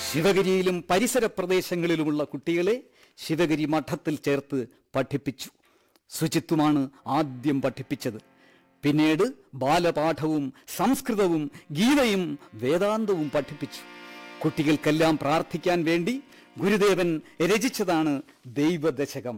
ശിവഗിരിയിലും പരിസര പ്രദേശങ്ങളിലുമുള്ള കുട്ടികളെ ശിവഗിരി മഠത്തിൽ ചേർത്ത് പഠിപ്പിച്ചു ശുചിത്വമാണ് ആദ്യം പഠിപ്പിച്ചത് പിന്നീട് ബാലപാഠവും സംസ്കൃതവും ഗീതയും വേദാന്തവും പഠിപ്പിച്ചു കുട്ടികൾക്കെല്ലാം പ്രാർത്ഥിക്കാൻ വേണ്ടി ഗുരുദേവൻ രചിച്ചതാണ് ദൈവദശകം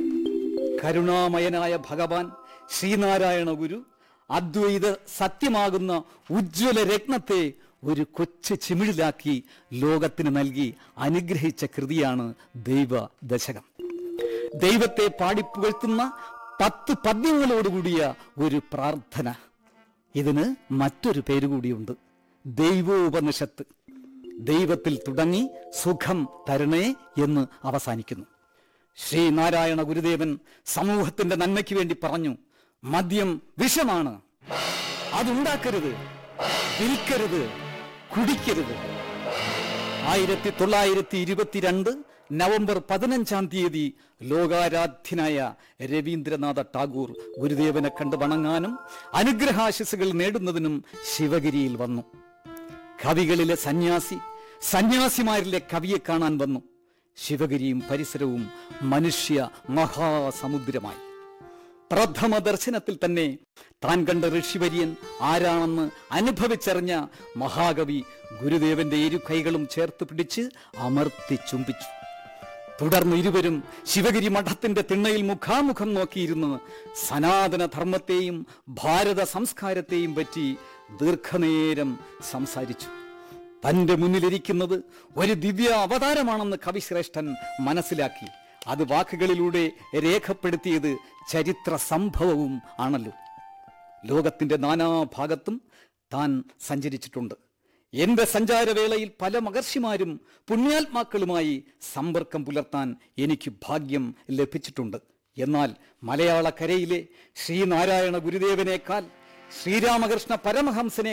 കരുണാമയനായ ഭഗവാൻ ശ്രീനാരായണ ഗുരു അദ്വൈത സത്യമാകുന്ന ഉജ്ജ്വല രത്നത്തെ ഒരു കൊച്ചു ചിമിഴിലാക്കി ലോകത്തിന് നൽകി അനുഗ്രഹിച്ച കൃതിയാണ് ദൈവ ദശകം ദൈവത്തെ പാടിപ്പുകഴ്ത്തുന്ന പത്ത് പദ്യങ്ങളോടുകൂടിയ ഒരു പ്രാർത്ഥന ഇതിന് മറ്റൊരു പേര് കൂടിയുണ്ട് ദൈവോപനിഷത്ത് ദൈവത്തിൽ തുടങ്ങി സുഖം തരണേ എന്ന് അവസാനിക്കുന്നു ശ്രീനാരായണ ഗുരുദേവൻ സമൂഹത്തിന്റെ നന്മയ്ക്ക് വേണ്ടി പറഞ്ഞു മദ്യം വിഷമാണ് അതുണ്ടാക്കരുത് വിൽക്കരുത് കുടിക്കരുത് ആയിരത്തി തൊള്ളായിരത്തി ഇരുപത്തിരണ്ട് നവംബർ പതിനഞ്ചാം തീയതി ലോകാരാധ്യനായ രവീന്ദ്രനാഥ ടാഗോർ ഗുരുദേവനെ കണ്ട് വണങ്ങാനും അനുഗ്രഹാശിസുകൾ നേടുന്നതിനും ശിവഗിരിയിൽ വന്നു കവികളിലെ സന്യാസി സന്യാസിമാരിലെ കവിയെ കാണാൻ വന്നു ശിവഗിരിയും പരിസരവും മനുഷ്യ മഹാസമുദ്രമായി പ്രഥമ ദർശനത്തിൽ തന്നെ താൻ കണ്ട ഋഷിവര്യൻ ആരാണെന്ന് അനുഭവിച്ചറിഞ്ഞ മഹാകവി ഗുരുദേവന്റെ ഇരു കൈകളും ചേർത്ത് പിടിച്ച് അമർത്തി ചുംബിച്ചു തുടർന്ന് ഇരുവരും ശിവഗിരി മഠത്തിന്റെ തിണ്ണയിൽ മുഖാമുഖം നോക്കിയിരുന്ന് സനാതന ധർമ്മത്തെയും ഭാരത സംസ്കാരത്തെയും പറ്റി ദീർഘനേരം സംസാരിച്ചു തന്റെ മുന്നിലിരിക്കുന്നത് ഒരു ദിവ്യ അവതാരമാണെന്ന് കവിശ്രേഷ്ഠൻ മനസ്സിലാക്കി അത് വാക്കുകളിലൂടെ രേഖപ്പെടുത്തിയത് ചരിത്ര സംഭവവും ആണല്ലോ ലോകത്തിന്റെ നാനാഭാഗത്തും താൻ സഞ്ചരിച്ചിട്ടുണ്ട് എന്റെ സഞ്ചാരവേളയിൽ പല മഹർഷിമാരും പുണ്യാത്മാക്കളുമായി സമ്പർക്കം പുലർത്താൻ എനിക്ക് ഭാഗ്യം ലഭിച്ചിട്ടുണ്ട് എന്നാൽ മലയാളക്കരയിലെ ശ്രീനാരായണ ഗുരുദേവനേക്കാൾ ശ്രീരാമകൃഷ്ണ പരമഹംസനെ